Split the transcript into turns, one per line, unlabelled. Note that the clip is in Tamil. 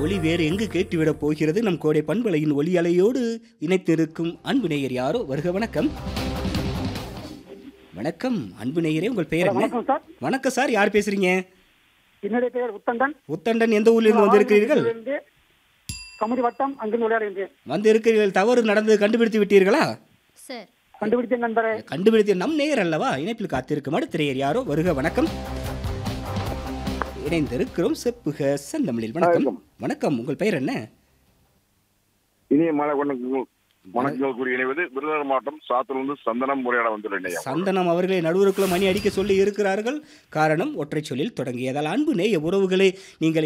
ஒளி வேறு எங்கு கேட்டுவிடப் போகிறது நம் கோடை பண்பலையின் ஒளி அலையோடு இணைத்திருக்கும் அன்பு நேயர் யாரோ வருக வணக்கம் வணக்கம் அன்பு நேயரே உங்கள் பெயர் என்ன
வணக்கம் சார்
வணக்கம் சார் யார் பேசுறீங்க
என்னுடைய பெயர் உத்தண்டன்
உத்தண்டன் எந்த ஊரிலிருந்து வந்திருக்கிறீர்கள்
இருந்து கமுதி வட்டம் அங்கிருந்து விளையாடுகின்றேன்
வந்து இருக்கிறீர்கள் தவறு நடந்து கண்டுபிடித்து விட்டீர்களா
சார்
கண்டுபிடித்த நண்பரே
கண்டுபிடித்த நம் நேயர் அல்லவா இணைப்பில் காத்திருக்கும் அடுத்த நேயர் யாரோ வருக வணக்கம் இணைந்திருக்கிறோம் செப்புக செந்தமிழில் வணக்கம் வணக்கம் உங்கள் பெயர் என்ன
இனிய மாலை வணக்கங்கள் வணக்கங்கள் கூறி இணைவது விருதுநகர் மாவட்டம் சாத்தூர்ந்து சந்தனம் உரையாட வந்துள்ளேன் ஐயா.
சந்தனம் அவர்களை நடுவருக்குள்ள மணி அடிக்க சொல்லி இருக்கிறார்கள் காரணம் ஒற்றை சொல்லில் தொடங்கியதால் அன்பு நேய உறவுகளே நீங்கள்